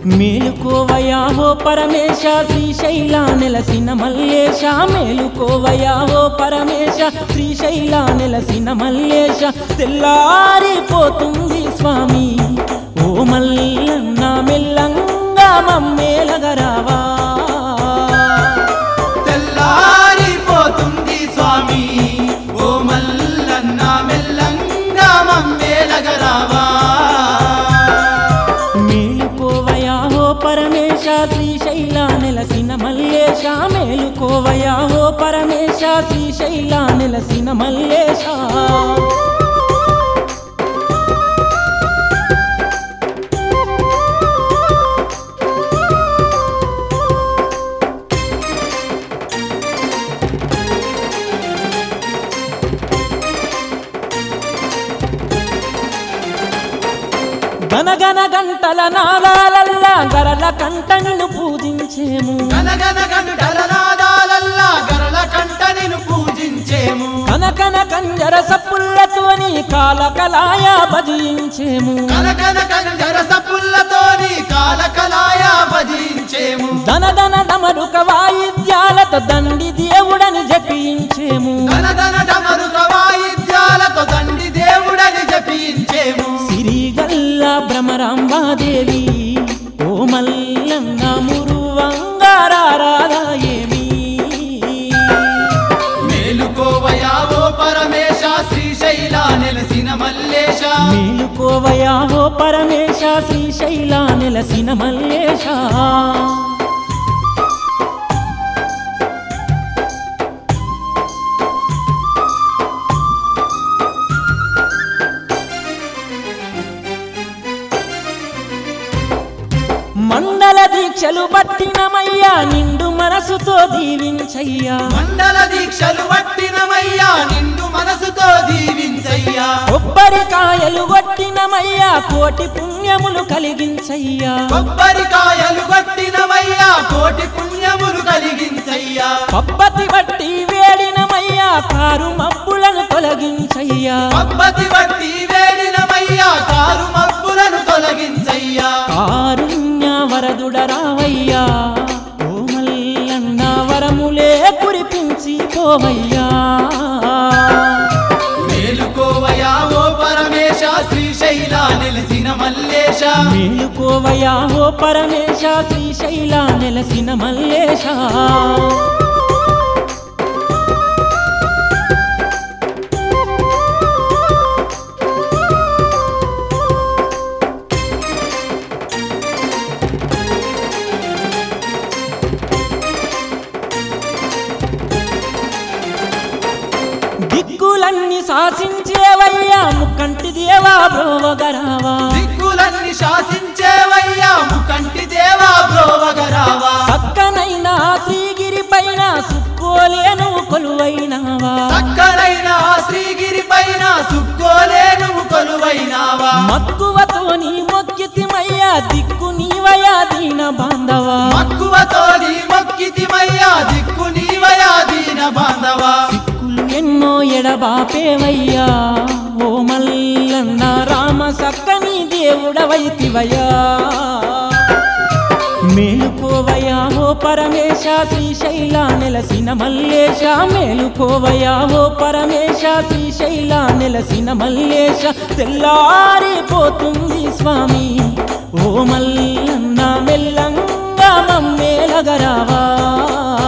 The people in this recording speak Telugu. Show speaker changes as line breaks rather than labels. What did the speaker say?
మేలుకోవయా ఓ పరమేశ శ్రీశైల నెలసిన మల్లేశ మేలుకోవయా ఓ పరమేశ శ్రీశైల నెలసిన మల్లేశ తెల్లారిపోతుంది స్వామి ఓ మల్లన్న మెల్లంగా మమ్మేలగరావా
తెల్లారిపోతుంది స్వామి ఓ మల్లన్న మెల్లంగా మమ్మేలగరావా
మేలుకోవయా ఓ పరమేశ శ్రీశైల నెలసిన మల్లేశ మేలుకోవయా ఓ పరమేశ శ్రీశైల నెలసిన మల్లేశ గనగన గంటల నాదాలల్లా గరల కంటను పూజించేము
గనగన గంటల నాదాలల్లా గరల కంట నిన్ను పూజించేము
కనకన కంజర సప్పుల్లతోని కాలకలాయ భజించేము
కనకన కంజర సపుల్లతోని కాలకలాయ భజించేము
ధన ధన డమరుక వాయిద్యాలతో దండి దేవుడని జపించేము
ధనధన డమరుక వాయిద్యాలతో దండి దేవుడని జపించేము
సిరిగల్ల భ్రమరాంబాదేవి ఓ మల్లన్న మురువంగారారాదా ఏమి
మేలుకోవయా ఓ పరమేశ శ్రీశైల నెలసిన మల్లేశ
మేలుకోవయా ఓ పరమేశ శ్రీశైల నెలసిన మల్లేశ మండల దీక్షలు పట్టినమయ్యా నిండు మనసుతో దీవించయ్యా
మండల దీక్షలు పట్టినమయ్యా నిండు మనసుతో దీవించయ్యా
కొబ్బరికాయలు కొట్టినమయ్యా కోటి పుణ్యములు కలిగించయ్యా
కొబ్బరికాయలు పట్టినమయ్యా కోటి పుణ్యములు కలిగించయ్యా
పబ్బతి బట్టి వేడినమయ్యా కారు మబ్బులను తొలగించయ్యా
పబ్బతి బట్టి వేడినమయ్యా కారు మబ్బులను తొలగించయ్యా
కారుణ్య వరదుడరావయ్యా ఓ మల్లన్న వరములే కురిపించి పోవయ్యా
మేలుకోవయా ఓ పరమేశ శ్రీశైల నిలిసిన మల్లేశ
మేలుకోవయ్యా ఓ పరమేశ శ్రీశైల నెలసిన మల్లేశ దిక్కులన్నీ శాసించేవయ్యా ముక్కంటి దేవా బ్రోవగరావా
దిక్కులన్నీ శాసించేవయ్యా ముకంటి దేవా బ్రోవగరావా
పక్కనైనా శ్రీగిరి పైన సుక్కోలేను కొలువైనావా
చక్కనైన ఆ శ్రీగిరి పైన సుక్కోలేను కొలువైనావా
మక్కువతోని మొక్కితిమయ్యా దిక్కు నీవయా దీన బాంధవా
మక్కువతో నీ మొక్కితిమయ్యా దిక్కు నీవయా దీన బాంధవా
దిక్కులు ఎన్నో ఎడబాపేవయ్యా ఓ మల్లన్న రామ సక్కని దేవుడవైతివయ్యా మేలుకోవయా ఓ పరమేశ శ్రీశైల నెలసిన మల్లేశ మేలుకోవయా ఓ పరమేశ శ్రీశైల నెలసిన మల్లేశ తెల్లారిపోతుంది స్వామి ఓ మల్లన్న మెల్లంగా మమ్మేలగరావా